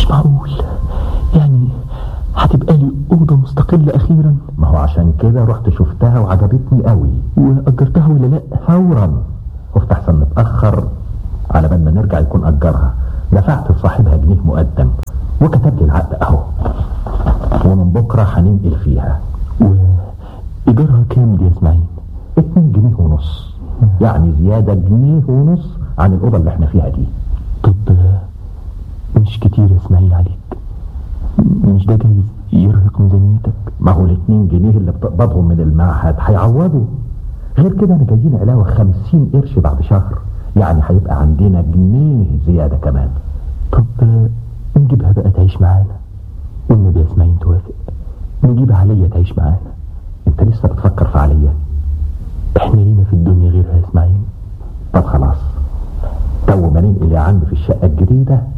مش معقول يعني هتبقى لي أوضة مستقلة أخيرا ما هو عشان كده رحت شفتها وعجبتني قوي وأجرتها ولا لأ فورا خفت احسن نتأخر على بال ما نرجع يكون أجرها دفعت لصاحبها جنيه مقدم وكتب لي العقد أهو ومن بكرة هننقل فيها وإيجارها كام دي يا إسماعيل؟ اتنين جنيه ونص يعني زيادة جنيه ونص عن الأوضة اللي احنا فيها دي طب مش كتير يا إسماعيل عليك مش ده جايز يرهق ميزانيتك ما هو الاتنين جنيه اللي بتقبضهم من المعهد هيعوضوا غير كده انا جايين علاوة خمسين قرش بعد شهر يعني هيبقى عندنا جنيه زيادة كمان طب نجيبها بقى تعيش معانا والنبي يا اسماعيل توافق نجيبها عليا تعيش معانا انت لسه بتفكر في عليا احنا لينا في الدنيا غيرها يا اسماعيل طب خلاص تو ما ننقل يا عم في الشقة الجديدة